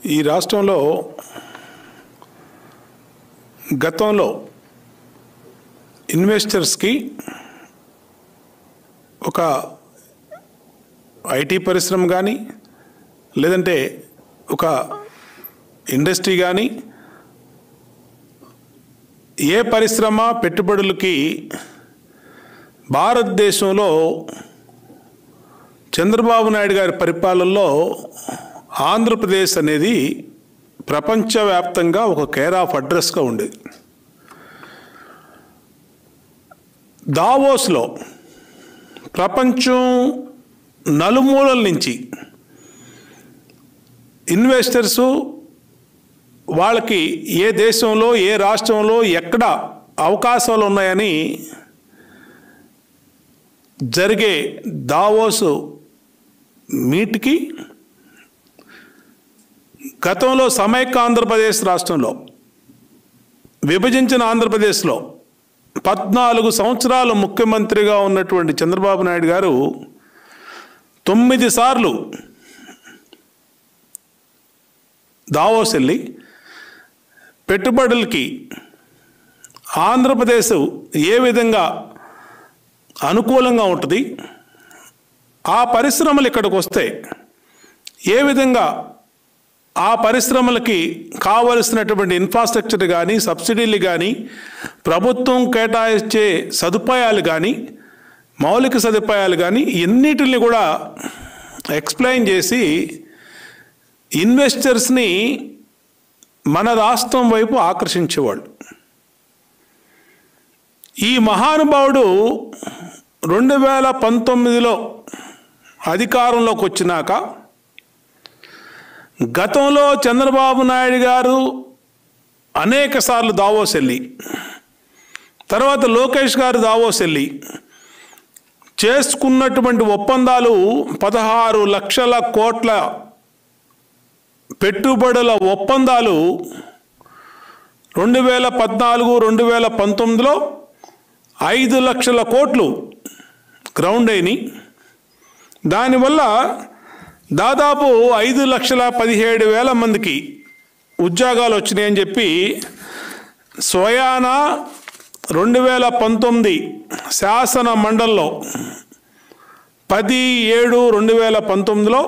ఈ రాష్ట్రంలో గతంలో ఇన్వెస్టర్స్కి ఒక ఐటీ పరిశ్రమ కానీ లేదంటే ఒక ఇండస్ట్రీ కానీ ఏ పరిశ్రమ పెట్టుబడులకి భారతదేశంలో చంద్రబాబు నాయుడు గారి పరిపాలనలో ఆంధ్రప్రదేశ్ అనేది ప్రపంచవ్యాప్తంగా ఒక కేర్ ఆఫ్ అడ్రస్గా ఉండేది దావోస్లో ప్రపంచం నలుమూలల నుంచి ఇన్వెస్టర్సు వాళ్ళకి ఏ దేశంలో ఏ రాష్ట్రంలో ఎక్కడ అవకాశాలు ఉన్నాయని జరిగే దావోసు మీట్కి గతంలో సమైక్య ఆంధ్రప్రదేశ్ రాష్ట్రంలో విభజించిన ఆంధ్రప్రదేశ్లో పద్నాలుగు సంవత్సరాలు ముఖ్యమంత్రిగా ఉన్నటువంటి చంద్రబాబు నాయుడు గారు తొమ్మిది సార్లు దావోస్ వెళ్ళి పెట్టుబడులకి ఆంధ్రప్రదేశ్ ఏ విధంగా అనుకూలంగా ఉంటుంది ఆ పరిశ్రమలు ఇక్కడికి వస్తే ఏ విధంగా ఆ పరిశ్రమలకి కావలసినటువంటి ఇన్ఫ్రాస్ట్రక్చర్ కానీ సబ్సిడీలు కానీ ప్రభుత్వం కేటాయించే సదుపాయాలు కానీ మౌలిక సదుపాయాలు కానీ ఎన్నిటిని కూడా ఎక్స్ప్లెయిన్ చేసి ఇన్వెస్టర్స్ని మన రాష్ట్రం వైపు ఆకర్షించేవాళ్ళు ఈ మహానుభావుడు రెండు వేల పంతొమ్మిదిలో అధికారంలోకి వచ్చినాక గతంలో చంద్రబాబు నాయుడు గారు అనేక సార్లు దావోస్ వెళ్ళి తర్వాత లోకేష్ గారు దావోస్ వెళ్ళి చేసుకున్నటువంటి ఒప్పందాలు పదహారు లక్షల కోట్ల పెట్టుబడుల ఒప్పందాలు రెండు వేల పద్నాలుగు రెండు వేల పంతొమ్మిదిలో ఐదు లక్షల కోట్లు గ్రౌండ్ అయినాయి దానివల్ల దాదాపు ఐదు లక్షల పదిహేడు వేల మందికి ఉద్యోగాలు వచ్చినాయని చెప్పి స్వయాన రెండు వేల పంతొమ్మిది శాసన మండలిలో పది ఏడు రెండు వేల పంతొమ్మిదిలో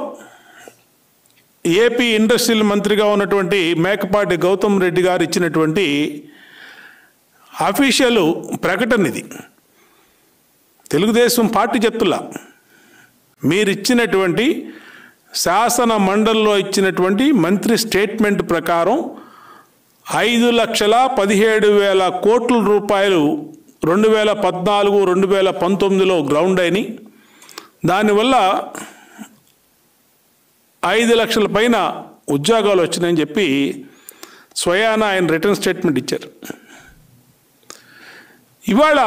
ఏపీ ఇండస్ట్రియల్ మంత్రిగా ఉన్నటువంటి మేకపాటి గౌతమ్ రెడ్డి గారు ఇచ్చినటువంటి అఫీషియల్ ప్రకటన ఇది తెలుగుదేశం పార్టీ చెప్తులా మీరు ఇచ్చినటువంటి శాసన మండలిలో ఇచ్చినటువంటి మంత్రి స్టేట్మెంట్ ప్రకారం ఐదు లక్షల పదిహేడు వేల కోట్ల రూపాయలు రెండు వేల పద్నాలుగు రెండు వేల పంతొమ్మిదిలో గ్రౌండ్ అయినాయి దానివల్ల ఐదు లక్షల పైన ఉద్యోగాలు వచ్చినాయని చెప్పి స్వయాన ఆయన రిటర్న్ స్టేట్మెంట్ ఇచ్చారు ఇవాళ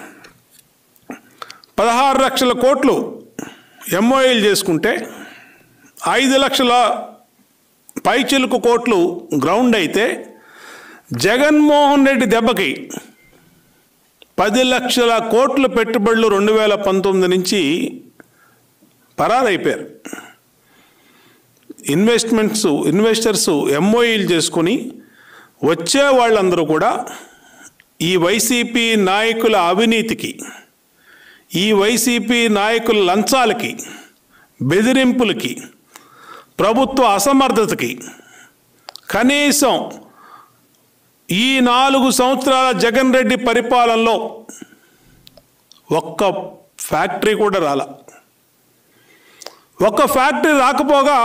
పదహారు లక్షల కోట్లు ఎంఓఏలు చేసుకుంటే ఐదు లక్షల పైచిలుకు కోట్లు గ్రౌండ్ అయితే జగన్మోహన్ రెడ్డి దెబ్బకి పది లక్షల కోట్ల పెట్టుబడులు రెండు వేల పంతొమ్మిది నుంచి పరారైపోయారు ఇన్వెస్ట్మెంట్స్ ఇన్వెస్టర్స్ ఎంఓఈలు చేసుకొని వచ్చే వాళ్ళందరూ కూడా ఈ వైసీపీ నాయకుల అవినీతికి ఈ వైసీపీ నాయకుల లంచాలకి బెదిరింపులకి ప్రభుత్వ అసమర్థతకి కనీసం ఈ నాలుగు సంవత్సరాల జగన్ రెడ్డి పరిపాలనలో ఒక్క ఫ్యాక్టరీ కూడా రాల ఒక్క ఫ్యాక్టరీ రాకపోగా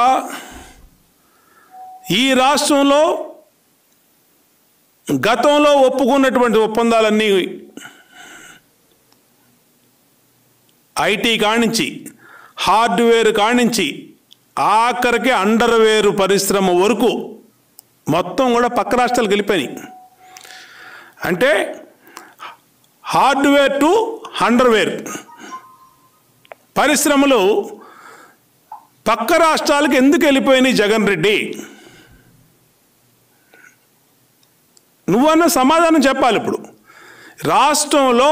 ఈ రాష్ట్రంలో గతంలో ఒప్పుకున్నటువంటి ఒప్పందాలన్నీ ఐటీ కానించి హార్డ్వేర్ కానించి ఆఖరికి అండర్వేర్ పరిశ్రమ వరకు మొత్తం కూడా పక్క రాష్ట్రాలకు వెళ్ళిపోయినాయి అంటే హార్డ్వేర్ టు అండర్వేర్ పరిశ్రమలు పక్క రాష్ట్రాలకు ఎందుకు వెళ్ళిపోయినాయి జగన్ రెడ్డి నువ్వన్న సమాధానం చెప్పాలి ఇప్పుడు రాష్ట్రంలో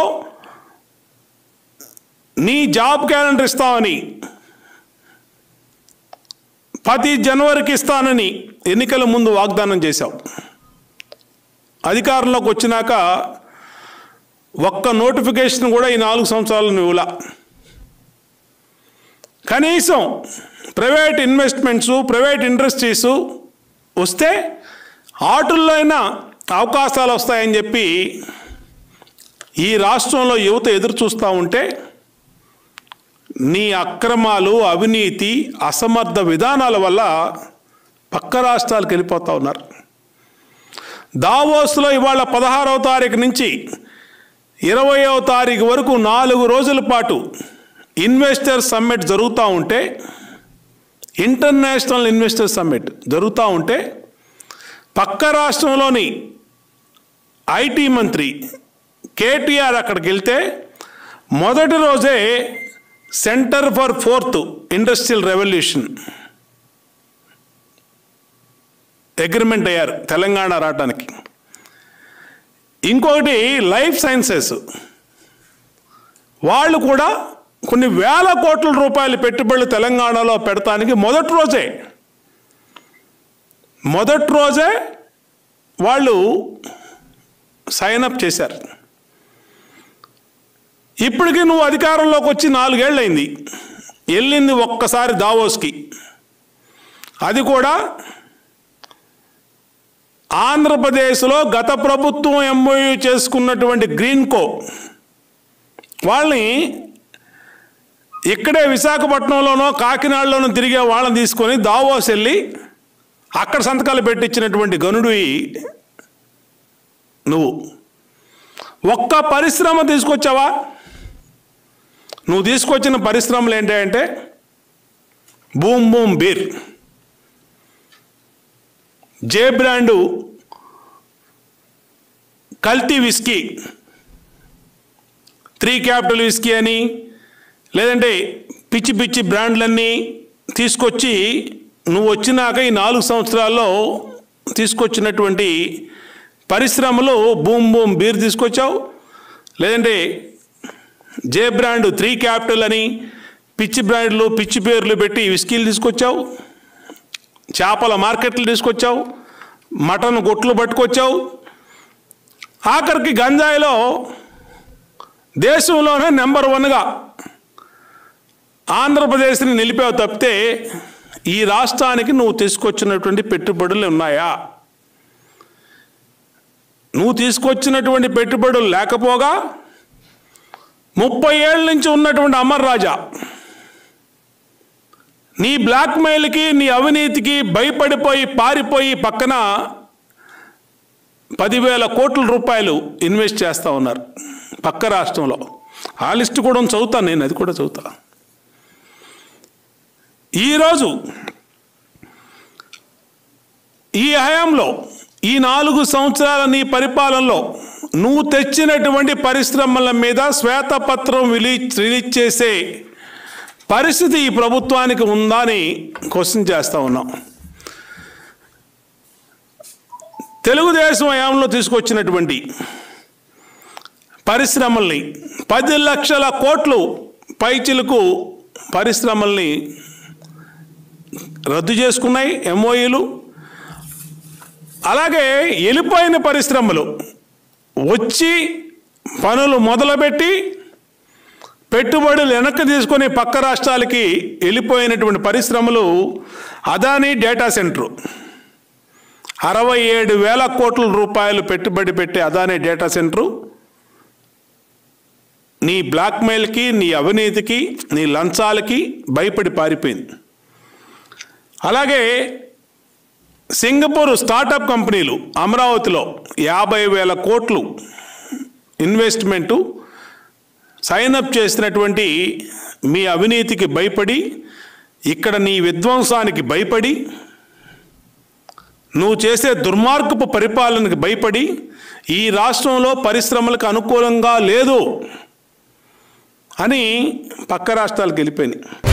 నీ జాబ్ క్యాలెండర్ ఇస్తామని పది జనవరికి ఇస్తానని ఎన్నికల ముందు వాగ్దానం చేశావు అధికారంలోకి వచ్చినాక ఒక్క నోటిఫికేషన్ కూడా ఈ నాలుగు సంవత్సరాలు నువ్వులా కనీసం ప్రైవేట్ ఇన్వెస్ట్మెంట్స్ ప్రైవేట్ ఇండస్ట్రీసు వస్తే ఆటుల్లో అయినా అవకాశాలు వస్తాయని చెప్పి ఈ రాష్ట్రంలో యువత ఎదురు చూస్తూ ఉంటే నీ అక్రమాలు అవినీతి అసమర్థ విధానాల వల్ల పక్క రాష్ట్రాలకు వెళ్ళిపోతూ ఉన్నారు దావోస్లో ఇవాళ పదహారవ తారీఖు నుంచి ఇరవయవ తారీఖు వరకు నాలుగు రోజుల పాటు ఇన్వెస్టర్ సమ్మిట్ జరుగుతూ ఉంటే ఇంటర్నేషనల్ ఇన్వెస్టర్ సమ్మిట్ జరుగుతూ ఉంటే పక్క రాష్ట్రంలోని ఐటీ మంత్రి కేటీఆర్ అక్కడికి వెళ్తే మొదటి రోజే centre for fourth industrial revolution agreement అయ్యారు తెలంగాణ రావడానికి ఇంకొకటి లైఫ్ సైన్సెస్ వాళ్ళు కూడా కొన్ని వేల కోట్ల రూపాయల పెట్టుబడులు తెలంగాణలో పెడతానికి మొదటి రోజే మొదటి రోజే వాళ్ళు సైన్ అప్ చేశారు ఇప్పటికీ నువ్వు అధికారంలోకి వచ్చి నాలుగేళ్ళైంది వెళ్ళింది ఒక్కసారి దావోస్కి అది కూడా ఆంధ్రప్రదేశ్లో గత ప్రభుత్వం ఎంఓయూ చేసుకున్నటువంటి గ్రీన్కో వాళ్ళని ఇక్కడే విశాఖపట్నంలోనో కాకినాడలోనో తిరిగే వాళ్ళని తీసుకొని దావోస్ వెళ్ళి అక్కడ సంతకాలు పెట్టించినటువంటి గనుడివి నువ్వు ఒక్క పరిశ్రమ తీసుకొచ్చావా నువ్వు తీసుకొచ్చిన పరిశ్రమలు ఏంటంటే boom boom beer J brand కల్తీ విస్కీ త్రీ క్యాపిటల్ విస్కీ అని లేదంటే పిచ్చి పిచ్చి బ్రాండ్లన్నీ తీసుకొచ్చి నువ్వు వచ్చినాక ఈ నాలుగు సంవత్సరాల్లో తీసుకొచ్చినటువంటి పరిశ్రమలు బూమ్ బూమ్ బీర్ తీసుకొచ్చావు లేదంటే జే బ్రాండ్ త్రీ క్యాపిటల్ అని పిచ్చి బ్రాండ్లు పిచ్చి పేర్లు పెట్టి విస్కీలు తీసుకొచ్చావు చేపల మార్కెట్లు తీసుకొచ్చావు మటన్ గొట్లు పట్టుకొచ్చావు ఆఖరికి గంజాయిలో దేశంలోనే నెంబర్ వన్గా ఆంధ్రప్రదేశ్ని నిలిపావు తప్పితే ఈ రాష్ట్రానికి నువ్వు తీసుకొచ్చినటువంటి పెట్టుబడులు ఉన్నాయా నువ్వు తీసుకొచ్చినటువంటి పెట్టుబడులు లేకపోగా ముప్పై ఏళ్ళ నుంచి ఉన్నటువంటి అమర్ రాజా నీ బ్లాక్మెయిల్కి నీ అవినీతికి భయపడిపోయి పారిపోయి పక్కన పదివేల కోట్ల రూపాయలు ఇన్వెస్ట్ చేస్తూ ఉన్నారు పక్క రాష్ట్రంలో ఆ లిస్ట్ కూడా చదువుతాను నేను అది కూడా చదువుతా ఈరోజు ఈ హయాంలో ఈ నాలుగు సంవత్సరాల నీ పరిపాలనలో నువ్వు తెచ్చినటువంటి పరిశ్రమల మీద శ్వేతపత్రం రిలీజ్ రిలీజ్ చేసే పరిస్థితి ఈ ప్రభుత్వానికి ఉందా అని క్వశ్చన్ చేస్తూ ఉన్నాం తెలుగుదేశం హయాంలో తీసుకొచ్చినటువంటి పరిశ్రమల్ని పది లక్షల కోట్లు పైచిలకు పరిశ్రమల్ని రద్దు చేసుకున్నాయి ఎంఓఈలు అలాగే వెళ్ళిపోయిన పరిశ్రమలు వచ్చి పనులు మొదలుపెట్టి పెట్టుబడులు వెనక్కి తీసుకొని పక్క రాష్ట్రాలకి వెళ్ళిపోయినటువంటి పరిశ్రమలు అదానీ డేటా సెంటరు అరవై ఏడు వేల కోట్ల రూపాయలు పెట్టుబడి పెట్టే అదానీ డేటా సెంటరు నీ బ్లాక్మెయిల్కి నీ అవినీతికి నీ లంచాలకి భయపడి పారిపోయింది అలాగే సింగపూర్ స్టార్టప్ కంపెనీలు అమరావతిలో యాభై వేల కోట్లు ఇన్వెస్ట్మెంటు సైనప్ చేసినటువంటి మీ అవినీతికి భయపడి ఇక్కడ నీ విధ్వంసానికి భయపడి నువ్వు చేసే దుర్మార్గపు పరిపాలనకు భయపడి ఈ రాష్ట్రంలో పరిశ్రమలకు అనుకూలంగా లేదు అని పక్క రాష్ట్రాలకు వెళ్ళిపోయినాయి